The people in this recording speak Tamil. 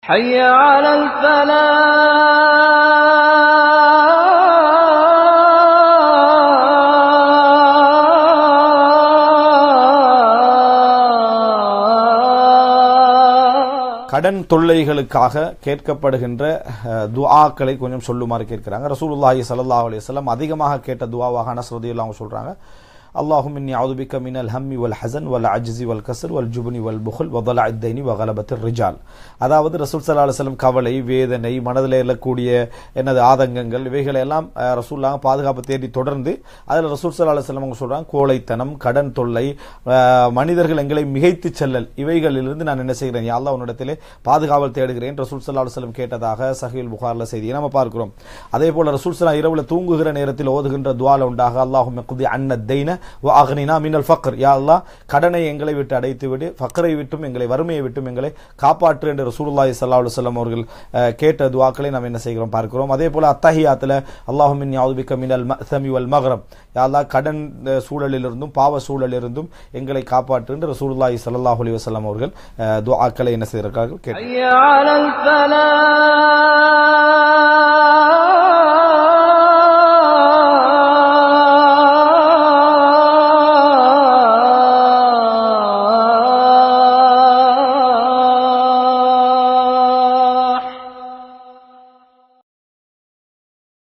حي على الفلاح கடன் தொல்லைகளுக்காக கேட்கப்படுகின்ற அஹ், துஆக்களை கொஞ்சம் சொல்லுமாறு கேட்கிறாங்க ரசூலுல்லாஹி ஸல்லல்லாஹு அலைஹி வஸல்லம் அதிகமாக கேட்ட துஆவாக அனஸ் ரலியல்லாஹு அன்ஹு சொல்றாங்க அல்லாஹும் இன்னி அவுது பிக்க மினல் ஹம்மி வல் ஹசன் வல் அஜ்ஸி வல் கஸ்ர் வல் ஜுப்னி வல் புஹல் வ ضلع الدين وغلبة الرجال அதாவது ரசூல் ஸல்லல்லாஹு அலைஹி வஸல்லம் கவலை வேதனை மனதில் எழக்கூடிய என்னது ஆதங்கங்கள் இவைகளை எல்லாம் அஹ், ரசூலுல்லாஹ் பாதுகாப்பு தேடி தொடர்ந்து அதில் ரசூல் ஸல்லல்லாஹு அலைஹி வஸல்லம் அவங்க சொல்றாங்க கோழைத்தனம் கடன் தொல்லை அஹ், மனிதர்கள் எங்களை மிகைத்து செல்லல் இவைகளிலிருந்து நான் என்ன செய்கிறேன் யா அல்லாஹ் உன்னிடத்திலே பாதுகாவல் தேடுகிறேன் ரசூல் ஸல்லல்லாஹு அலைஹி வஸல்லம் கேட்டதாக சஹீல் புகார்ல செய்தியை நம்ம பார்க்கிறோம் அதே போல ரசூல் ஸல்லல்லாஹு இரவுல தூங்குகிற நேரத்தில் ஓதுகின்ற துஆல உண்டாக அல்லாஹும் குதி அன்ன தைன வ அக்னினா மினல் ஃபக்ர் யா அல்லாஹ் கடனை எங்களை விட்டு அடைத்து விடு ஃபக்ரை விட்டும் எங்களை வறுமையை விட்டும் எங்களை காப்பாற்று என்று ரசூலுல்லாஹி ஸல்லல்லாஹு அலைஹி வஸல்லம் அவர்கள் அஹ், கேட்ட துஆக்களை நாம் என்ன செய்கிறோம் பார்க்கிறோம் அதே போல அத்தஹியாத்துல அல்லாஹும் இன்னி அவுது பிக்க மினல் மஅ்சமி வல் மக்ரம் யா அல்லாஹ் கடன் அஹ், சூழலிலிருந்தும் பாவ சூழலிலிருந்தும் எங்களை காப்பாற்று என்று ரசூலுல்லாஹி ஸல்லல்லாஹு அலைஹி வஸல்லம் அவர்கள் அஹ், துஆக்களை என்ன செய்கிறார்கள் கேட்டு حي على الفلاح